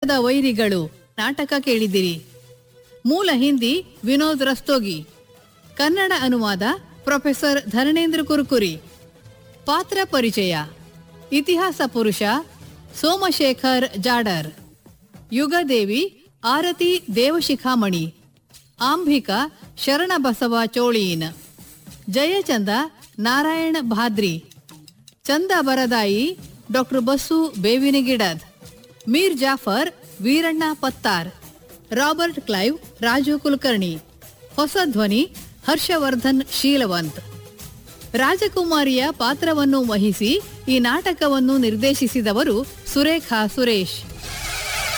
ಭಾರತದ ವೈರಿಗಳು ನಾಟಕ ಕೇಳಿದಿರಿ ಮೂಲ ಹಿಂದಿ ವಿನೋದ್ ರಸ್ತೋಗಿ ಕನ್ನಡ ಅನುವಾದ ಪ್ರೊಫೆಸರ್ ಧರಣೇಂದ್ರ ಕುರುಕುರಿ ಪಾತ್ರ ಪರಿಚಯ ಇತಿಹಾಸ ಪುರುಷ ಸೋಮಶೇಖರ್ ಜಾಡರ್ ಯುಗದೇವಿ ಆರತಿ Devashikhamani ಆಂಬಿಕಾ Sharanabasava ಚೋಳೀನ್ ಜಯಚಂದ Narayana Bhadri Chanda Bardai doctor Basu Bevinagidad Mir Jafar Veeranna Pattar Robert Clive Raju Kulkarni ಹೊಸ ಧ್ವನಿ ಹರ್ಷವರ್ಧನ್ ಶೀಲವಂತ್ ರಾಜಕುಮಾರಿಯ ಪಾತ್ರವನ್ನು ವಹಿಸಿ ಈ ನಾಟಕವನ್ನು ನಿರ್ದೇಶಿಸಿದವರು ಸುರೇಖಾ ಸುರೇಶ್